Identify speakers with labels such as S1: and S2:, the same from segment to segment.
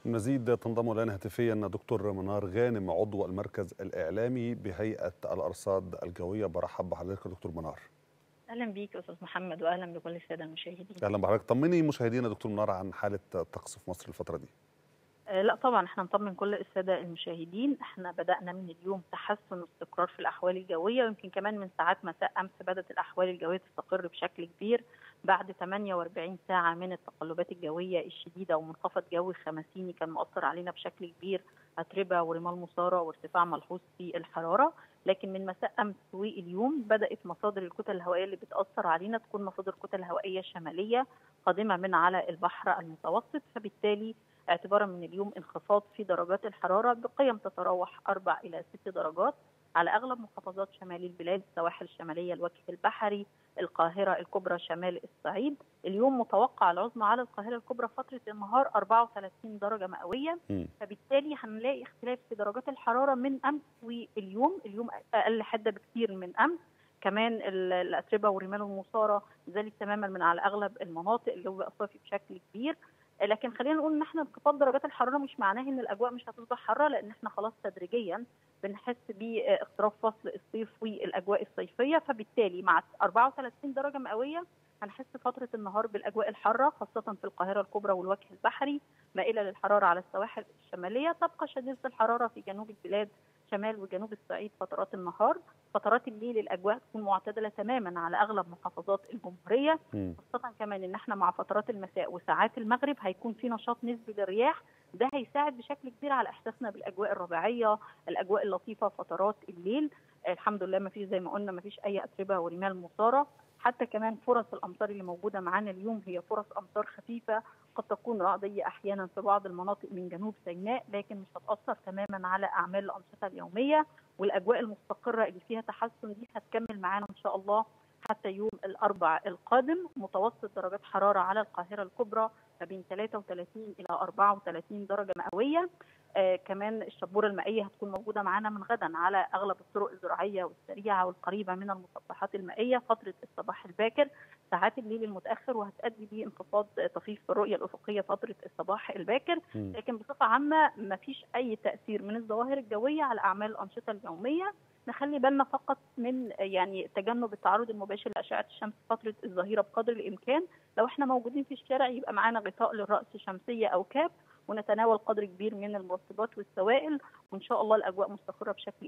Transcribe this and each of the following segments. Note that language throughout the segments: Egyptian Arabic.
S1: مزيد تنضم الان هاتفيا دكتور منار غانم عضو المركز الاعلامي بهيئه الارصاد الجويه برحب بحضرتك دكتور منار
S2: اهلا بيك استاذ محمد واهلا بكل الساده المشاهدين
S1: اهلا بحضرتك طمني مشاهدينا دكتور منار عن حاله الطقس في مصر الفتره دي
S2: آه لا طبعا احنا نطمن كل الساده المشاهدين احنا بدانا من اليوم تحسن واستقرار في الاحوال الجويه ويمكن كمان من ساعات مساء امس بدات الاحوال الجويه تستقر بشكل كبير بعد 48 ساعه من التقلبات الجويه الشديده ومنخفض جوي خمسيني كان مؤثر علينا بشكل كبير اتربه ورمال مصاره وارتفاع ملحوظ في الحراره لكن من مساء امس واليوم بدات مصادر الكتل الهوائيه اللي بتاثر علينا تكون مصادر كتل هوائيه شماليه قادمه من على البحر المتوسط فبالتالي اعتبارا من اليوم انخفاض في درجات الحراره بقيم تتراوح 4 الى 6 درجات على اغلب محافظات شمال البلاد السواحل الشماليه الوجه البحري القاهره الكبرى شمال الصعيد اليوم متوقع العظمى على القاهره الكبرى فتره النهار 34 درجه مئويه
S1: م.
S2: فبالتالي هنلاقي اختلاف في درجات الحراره من امس واليوم اليوم اقل حده بكثير من امس كمان الاتربه والرمال المصاره زالت تماما من على اغلب المناطق اللي هو صافي بشكل كبير لكن خلينا نقول ان احنا انخفاض درجات الحراره مش معناه ان الاجواء مش هتصبح حاره لان احنا خلاص تدريجيا بنحس باقتراب فصل الصيف والاجواء الصيفيه فبالتالي مع 34 درجه مئويه هنحس فتره النهار بالاجواء الحاره خاصه في القاهره الكبرى والوجه البحري مائله للحراره على السواحل الشماليه تبقى شديده الحراره في جنوب البلاد شمال وجنوب الصعيد فترات النهار فترات الليل الاجواء تكون معتدله تماما على اغلب محافظات الجمهوريه خاصه كمان ان احنا مع فترات المساء وساعات المغرب هيكون في نشاط نسبي للرياح ده هيساعد بشكل كبير على احساسنا بالاجواء الربيعيه الاجواء اللطيفه فترات الليل الحمد لله ما فيش زي ما قلنا ما فيش اي اتربه ورمال مصاره حتى كمان فرص الامطار اللي موجوده معانا اليوم هي فرص امطار خفيفه قد تكون رعديه احيانا في بعض المناطق من جنوب سيناء لكن مش هتاثر تماما على اعمال الانشطه اليوميه والاجواء المستقره اللي فيها تحسن دي هتكمل معانا ان شاء الله حتى يوم الاربع القادم متوسط درجات حراره على القاهره الكبرى ما بين 33 الى 34 درجه مئويه آه كمان الشبوره المائيه هتكون موجوده معانا من غدا على اغلب الطرق الزراعيه والسريعه والقريبه من المسطحات المائيه فتره الصباح الباكر ساعات الليل المتاخر وهتؤدي بانخفاض طفيف في الرؤيه الافقيه فتره الصباح الباكر لكن بصفه عامه ما فيش اي تاثير من الظواهر الجويه على اعمال الانشطه اليوميه نخلي بالنا فقط من يعني تجنب التعرض المباشر لاشعه الشمس فتره الظهيره بقدر الامكان لو احنا موجودين في الشارع يبقى معانا غطاء للراس شمسيه او كاب ونتناول قدر كبير من المرطبات والسوائل وان شاء الله الاجواء مستقره بشكل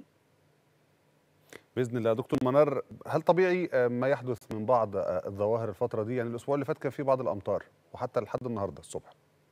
S1: باذن الله دكتور منار هل طبيعي ما يحدث من بعض الظواهر الفتره دي يعني الاسبوع اللي فات كان في بعض الامطار وحتى لحد النهارده الصبح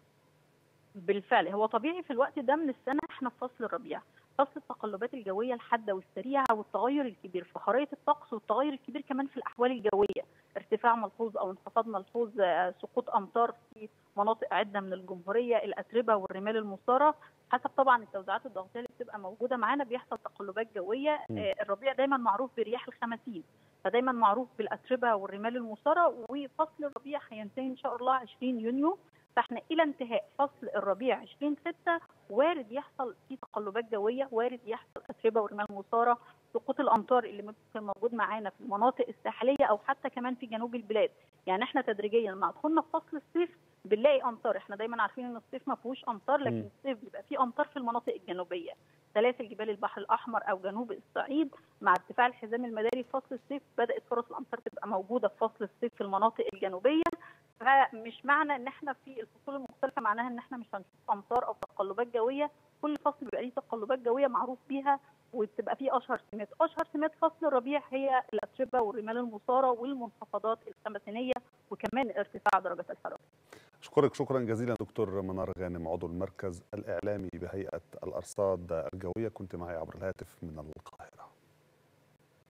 S2: بالفعل هو طبيعي في الوقت ده من السنه احنا في فصل الربيع فصل التقلبات الجويه الحاده والسريعه والتغير الكبير في خرائط الطقس والتغير الكبير كمان في الاحوال الجويه ارتفاع ملحوظ او انخفاض ملحوظ سقوط امطار في مناطق عده من الجمهوريه الاتربه والرمال المصاره حسب طبعا التوزيعات الضغطيه اللي بتبقى موجوده معانا بيحصل تقلبات جويه الربيع دايما معروف برياح الخمسين فدايما معروف بالاتربه والرمال المصاره وفصل الربيع هينتهي ان شاء الله 20 يونيو فاحنا الى انتهاء فصل الربيع 20 6 وارد يحصل في تقلبات جويه وارد يحصل اتربه ورمال مصاره سقوط الامطار اللي ممكن موجود معانا في المناطق الساحليه او حتى كمان في جنوب البلاد يعني احنا تدريجيا مع دخولنا في فصل الصيف بنلاقي امطار احنا دايما عارفين ان الصيف ما فيهوش امطار لكن م. الصيف بيبقى فيه امطار في المناطق الجنوبيه سلاسل جبال البحر الاحمر او جنوب الصعيد مع ارتفاع الحزام المداري في فصل الصيف بدات فرص الامطار تبقى موجوده في فصل الصيف في المناطق الجنوبيه فمش معنى ان احنا في الفصول المختلفه معناها ان احنا مش هنشوف امطار او تقلبات جويه كل فصل بيبقى ليه تقلبات جويه معروف بيها وبتبقى فيه اشهر سمات اشهر سمات فصل الربيع هي الاتربه والرمال المصاره والمنخفضات الخمسينيه وكمان ارتفاع درجه الحراره
S1: أشكرك شكرا جزيلا دكتور منار غانم عضو المركز الإعلامي بهيئة الأرصاد الجوية كنت معي عبر الهاتف من القاهرة